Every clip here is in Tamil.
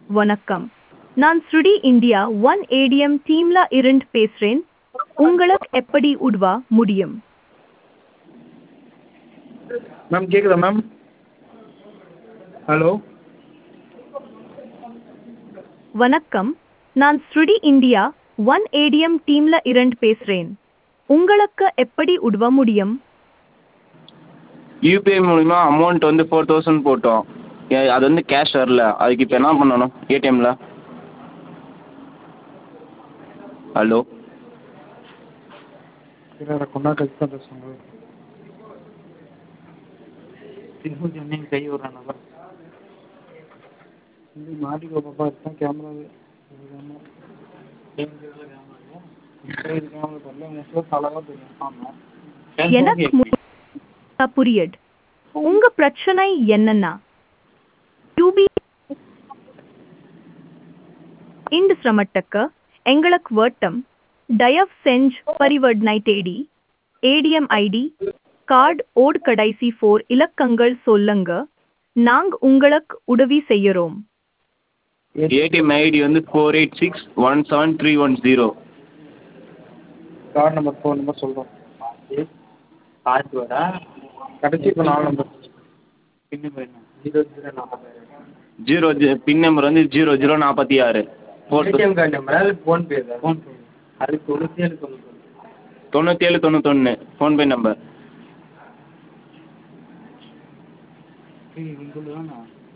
வணக்கம் நான் ஸ்ருடி இந்தியா ஒன் ஏடிஎம் டீம்ல இருந்து பேசுறேன் உங்களுக்கு எப்படி உதவ முடியும் மேம் கேட்குதா மேம் ஹலோ வணக்கம் நான் ஸ்ருடி இந்தியா ஒன் ஏடிஎம் டீம்ல இருந்து பேசுறேன் உங்களுக்கு எப்படி உதவ முடியும் யூபிஐ மூலிமா அமௌண்ட் வந்து ஃபோர் தௌசண்ட் போட்டோம் ஏ- அது வந்து கேஷ் வரல அதுக்கு இப்போ என்ன பண்ணணும் ஏடிஎம்மில் ஹலோ இல்லை கொண்டா கழிச்சு தான் பேசுவாங்க திரும்ப சொன்னீங்க கை விட்றானப்பா இது மாட்டிக்கோ பாப்பா இதுதான் கேமரா கேமரா தெரியல மோஸ்ட்லாம் அழகாக தெரியும் ஆமாம் எனக்கு மு- புரியட் உங்க பிரச்சனை என்னன்னா யூபி இந்த சிரமத்துக்கு எங்களுக்கு வட்டம் தயவு செஞ்சு பரிவர்த்தனை தேடி ஏடிஎம் ஐடி கார்டு ஓட் கடைசி ஃபோர் இலக்கங்கள் சொல்லுங்க நாங்க உங்களுக்கு உதவி செய்யறோம் ஏடிஎம் ஐடி வந்து four eight six one seven three one zero card number phone number சொல்கிறோம் கார்டு வரா கடைசி இப்போ நாலு நம்பர் பின்னு போயிருந்தேன் ஜீரோ ஜீரோ நாற்பத்தாறு ஜீரோ ஜி பின் நம்பர் வந்து ஜீரோ ஜீரோ நாற்பத்தி ஆறு ஃபோர் ஏடிஎம் கார்டு நம்பரா இல்லை ஃபோன்பே தான் ஃபோன்பே அது தொண்ணூற்றி ஏழு தொண்ணூத்தொன்று தொண்ணூற்றி ஏழு தொண்ணூத்தொன்று ஃபோன்பே நம்பர் உங்களுக்கு தானா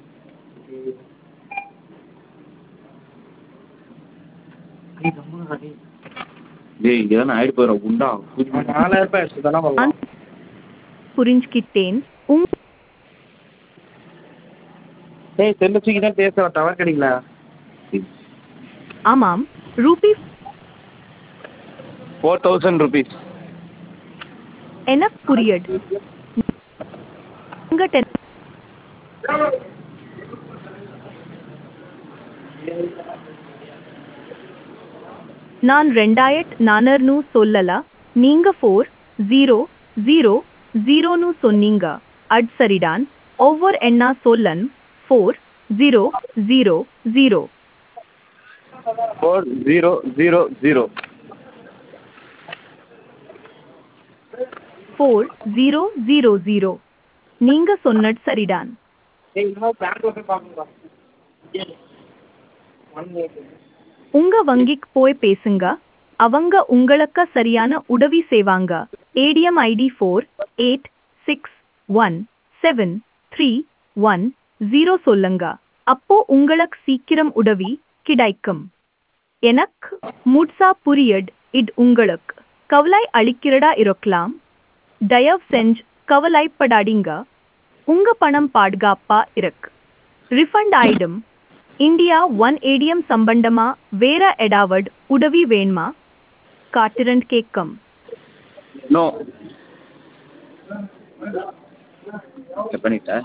நீ கம்முன்னு கட்டி டேய் இதெல்லாம் ஆயிட்டு போயிடும் குண்டா நாலாயிரம் ரூபாய் எடுத்து தானே நான் புரிஞ்சுக்கிட்டேன் உங் ஏய் செல்லு தூக்கி தான் பேச டவர் கிடைக்கல ஆமாம் ரூபி ஃபோர் தௌசண்ட் ருபீஸ் எனக்கு புரியட் உங்க டென் நான் ரெண்டாயிரத் நானூறுனு சொல்லல நீங்க ஃபோர் ஜீரோ ஜீரோ ஜீரோன்னு சொன்னீங்க அட் சரிதான் ஒவ்வொரு எண்ணா சொல்லன் four zero zero zero four zero zero zero four zero zero zero நீங்க சொன்னது சரிதான் ஏய் இன்னும் பேங்க் வந்து பார்க்கணும் ஒன் எயிட் உங்க வங்கிக்கு போய் பேசுங்க அவங்க உங்களுக்கு சரியான உதவி செய்வாங்க ATM ID four eight six one seven three one zero சொல்லுங்க அப்போ உங்களுக்கு சீக்கிரம் உதவி கிடைக்கும் எனக்கு முட்சா புரியட் இது உங்களுக்கு கவலை அளிக்கிறதா இருக்கலாம் தயவு செஞ்சு கவலைப்படாதீங்க உங்க பணம் பாதுகாப்பா இருக்கு ரிஃபண்ட் ஆயிடும் இந்தியா ஒன் ஏடிஎம் சம்பந்தமா வேற எடாவட் உதவி வேணுமா காட்டிரண்ட் கேட்கும் நோ பண்ணிட்ட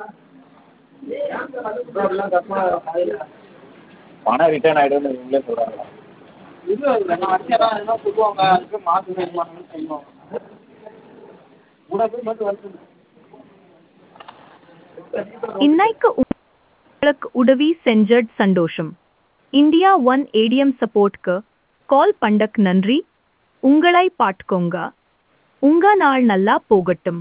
பணம் ரிட்டர்ன் ஆகிடும்னு இவங்களே சொல்கிறாங்க இது நான் அடிச்சேன் என்ன சொல்லுவாங்க அதுக்கு மாற்று வேணுமான்னு சொல்லுவாங்க உனக்கு மட்டும் வந்து இன்னைக்கு உங்களுக்கு உதவி செஞ்சட் சந்தோஷம் இந்தியா ஒன் ஏடிஎம் சப்போர்ட்க்கு கால் பண்டக் நன்றி உங்களை பாட்டுக்கோங்க உங்க நாள் நல்லா போகட்டும்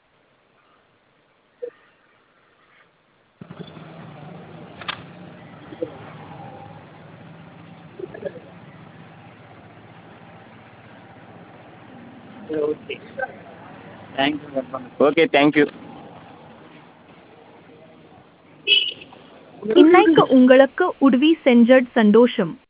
okay thank you ma'am okay thank you இன்னைக்கு உங்களுக்கு உதவி செஞ்சட் சந்தோஷம்